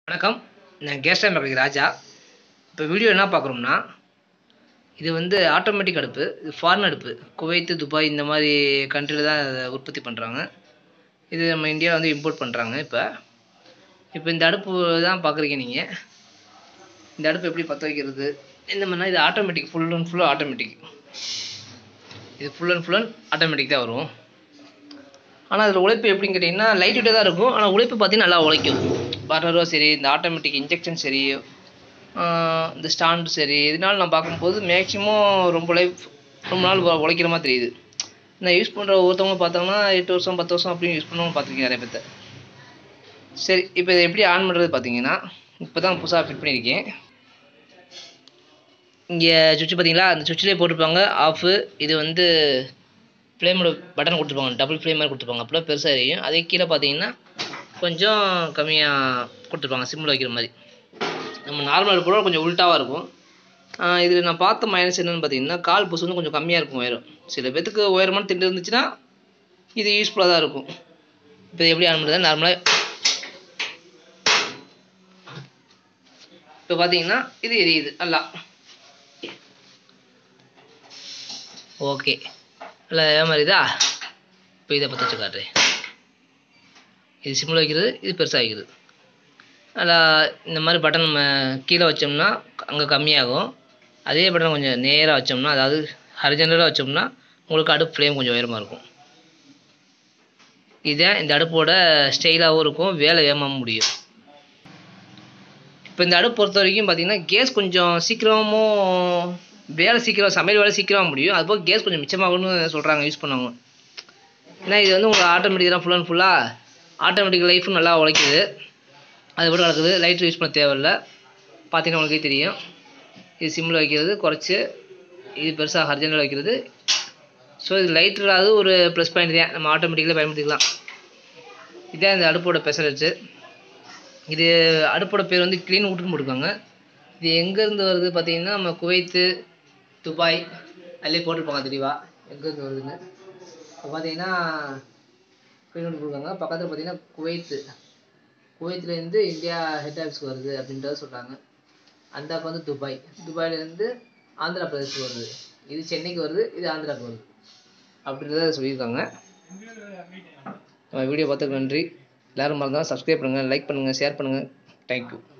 வணக்கம் நான் கேஸ்டா மெக்கானிக் ராஜா இப்போ வீடியோ என்ன பார்க்குறோம்னா இது வந்து ஆட்டோமேட்டிக் அடுப்பு இது ஃபாரின் அடுப்பு குவைத்து துபாய் இந்த மாதிரி கண்ட்ரியில் தான் இதை உற்பத்தி பண்ணுறாங்க இது நம்ம இந்தியாவில் வந்து இம்போர்ட் பண்ணுறாங்க இப்போ இப்போ இந்த அடுப்பு தான் பார்க்குறீங்க நீங்கள் இந்த அடுப்பு எப்படி பற்ற வைக்கிறது இந்த மாதிரினா இது ஆட்டோமேட்டிக் ஃபுல் அண்ட் ஃபுல்லாக ஆட்டோமேட்டிக் இது full and full and automatic தான் வரும் ஆனால் அதில் உழைப்பு எப்படின்னு கேட்டிங்கன்னா லைட் வெயிட்டாக தான் இருக்கும் ஆனால் உழைப்பு பார்த்தீங்கன்னா நல்லா உழைக்கும் பர்னரும் சரி இந்த ஆட்டோமேட்டிக் இன்ஜெக்ஷன் சரி ஆஹ் இந்த ஸ்டாண்டு சரி இதனால நான் பார்க்கும்போது மேக்ஸிமம் ரொம்ப லைஃப் ரொம்ப நாள் உ- உழைக்கிற மாதிரி தெரியுது நான் யூஸ் பண்ணுற ஒருத்தவங்க பார்த்தோம்னா எட்டு வருஷம் பத்து வருஷம் அப்படின்னு யூஸ் பண்ணவங்க பார்த்துருக்கேன் நிறைய பேர்த்த சரி இப்போ இதை எப்படி ஆன் பண்ணுறது பார்த்தீங்கன்னா இப்போ தான் புதுசாக ஃபிட் பண்ணியிருக்கேன் இங்கே சுவிட்ச் பார்த்தீங்களா அந்த சுவிட்ச்லேயே போட்டிருப்பாங்க ஆஃபு இது வந்து ஃப்ளேமோட பட்டன் கொடுத்துருப்பாங்க டபுள் ஃப்ளேம் மாதிரி கொடுத்துருப்பாங்க அப்போலாம் பெருசாக எரியும் அதே கீழே பார்த்தீங்கன்னா கொஞ்சம் கம்மியாக கொடுத்துருப்பாங்க சிம்மில் வைக்கிற மாதிரி நம்ம நார்மல் அடுப்போட கொஞ்சம் உல்ட்டாவாக இருக்கும் இதில் நான் பார்த்த மைனஸ் என்னென்னு பார்த்தீங்கன்னா கால் புசு வந்து கொஞ்சம் கம்மியாக இருக்கும் உயரம் சில பேத்துக்கு உயரமான திண்டு இருந்துச்சுன்னா இது யூஸ்ஃபுல்லாக தான் இருக்கும் இப்போ இது எப்படி ஆன் பண்ணுறது நார்மலாக இப்போ பார்த்தீங்கன்னா இது எரியுது நல்லா ஓகே நல்லா ஏமாறிதா இப்போ இதை பற்ற வச்சு காட்டுறேன் இது சிம்மில் வைக்கிறது இது பெருசாக வைக்கிறது நல்லா இந்த மாதிரி பட்டன் நம்ம கீழே வச்சோம்னா அங்கே கம்மியாகும் அதே பட்டன் கொஞ்சம் நேராக வச்சோம்னா அதாவது ஹரிஜென்டலாக வச்சோம்னா உங்களுக்கு அடுப்பு ஃப்ளேம் கொஞ்சம் உயரமாக இருக்கும் இதுதான் இந்த அடுப்போட ஸ்டைலாகவும் இருக்கும் வேலை வேகமாக முடியும் இப்போ இந்த அடுப்பு பொறுத்த வரைக்கும் பார்த்தீங்கன்னா கேஸ் கொஞ்சம் சீக்கிரமும் வேலை சீக்கிரம் சமையல் வேலை சீக்கிரமாக முடியும் அதுபோக கேஸ் கொஞ்சம் மிச்சமாகும்னு சொல்கிறாங்க யூஸ் பண்ணவங்க ஏன்னா இது வந்து உங்களுக்கு ஆட்டோமேட்டிக் தான் ஃபுல் அண்ட் ஃபுல்லாக ஆட்டோமேட்டிக் லைஃப்பும் நல்லா உழைக்குது அது மட்டும் நடக்குது லைட் யூஸ் பண்ண தேவையில்ல பார்த்தீங்கன்னா உங்களுக்கே தெரியும் இது சிம்மில் வைக்கிறது குறைச்சி இது பெருசாக ஹர்ஜெண்டில் வைக்கிறது ஸோ இது லைட்டர் அது ஒரு ப்ளஸ் பாயிண்ட் தான் நம்ம ஆட்டோமேட்டிக்கில் பயன்படுத்திக்கலாம் இதான் இந்த அடுப்போட ஸ்பெஷலிஸ்ட்டு இது அடுப்போட பேர் வந்து க்ளீன் வுட்னு போட்டிருக்காங்க இது எங்கேருந்து வருது பார்த்தீங்கன்னா நம்ம குவைத்து துபாய் அதிலே போட்டிருப்பாங்க தெளிவாக எங்கேருந்து வருதுன்னு இப்போ பார்த்தீங்கன்னா க்ளீன் வுட் போட்டிருக்காங்க பக்கத்தில் பார்த்தீங்கன்னா குவைத்து குவைத்துலேருந்து இந்தியா ஹெட் ஆஃபீஸ்க்கு வருது அப்படின்றத சொல்கிறாங்க அந்த பக்கம் வந்து துபாய் துபாயிலேருந்து ஆந்திரா பிரதேஷ்க்கு வருது இது சென்னைக்கு வருது இது ஆந்திராவுக்கு வருது அப்படின்றத சொல்லியிருக்காங்க நம்ம வீடியோ பார்த்ததுக்கு நன்றி எல்லோரும் மறந்தாலும் சப்ஸ்கிரைப் பண்ணுங்கள் லைக் பண்ணுங்கள் ஷேர் பண்ணுங்கள் தேங்க்யூ